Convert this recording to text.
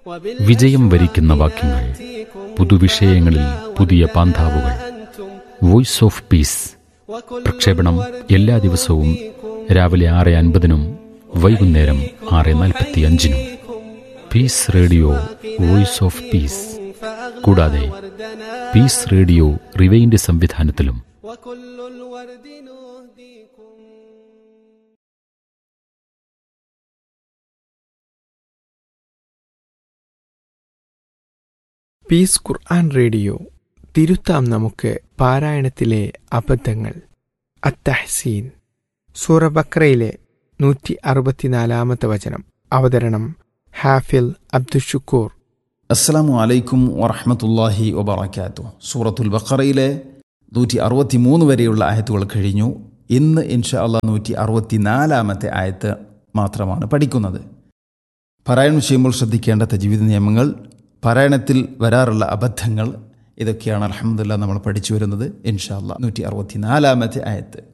വിജയം വരിക്കുന്ന വാക്യങ്ങൾ പുതുവിഷയങ്ങളിൽ പുതിയ പാന്താവുകൾ വോയിസ് ഓഫ് പീസ് പ്രക്ഷേപണം എല്ലാ ദിവസവും രാവിലെ ആറ് അൻപതിനും വൈകുന്നേരം ആറ് നാൽപ്പത്തി അഞ്ചിനും peace radio voice of peace കൂടാതെ പീസ് റേഡിയോ റിവൈൻഡ് സംവിധാനത്തിലും وكل الورد نهديكم പീസ് ഖുർആൻ റേഡിയോ തിരുത്താം നമുക്ക് പാരായണത്തിലെ അബദ്ധങ്ങൾ അത്തഹസീൻ സൂറ ബക്രയിലെ നൂറ്റി അറുപത്തിനാലാമത്തെ വചനം അവതരണം ഹാഫിൽ അബ്ദുഷുക്കൂർ അസ്സലാമു അലൈക്കും വറഹമത്തല്ലാഹി വബറക്കാത്തു സൂറത്തുൽ ബഖറയിലെ നൂറ്റി അറുപത്തി മൂന്ന് വരെയുള്ള ആയത്തുകൾ കഴിഞ്ഞു ഇന്ന് ഇൻഷാ അള്ളാ നൂറ്റി അറുപത്തി നാലാമത്തെ ആയത്ത് മാത്രമാണ് പഠിക്കുന്നത് പാരായണം ചെയ്യുമ്പോൾ ശ്രദ്ധിക്കേണ്ട തജീവിത നിയമങ്ങൾ പാരായണത്തിൽ വരാറുള്ള അബദ്ധങ്ങൾ ഇതൊക്കെയാണ് അലഹമുല്ല നമ്മൾ പഠിച്ചു വരുന്നത് ഇൻഷാ അള്ളാ നൂറ്റി അറുപത്തി നാലാമത്തെ ആയത്ത്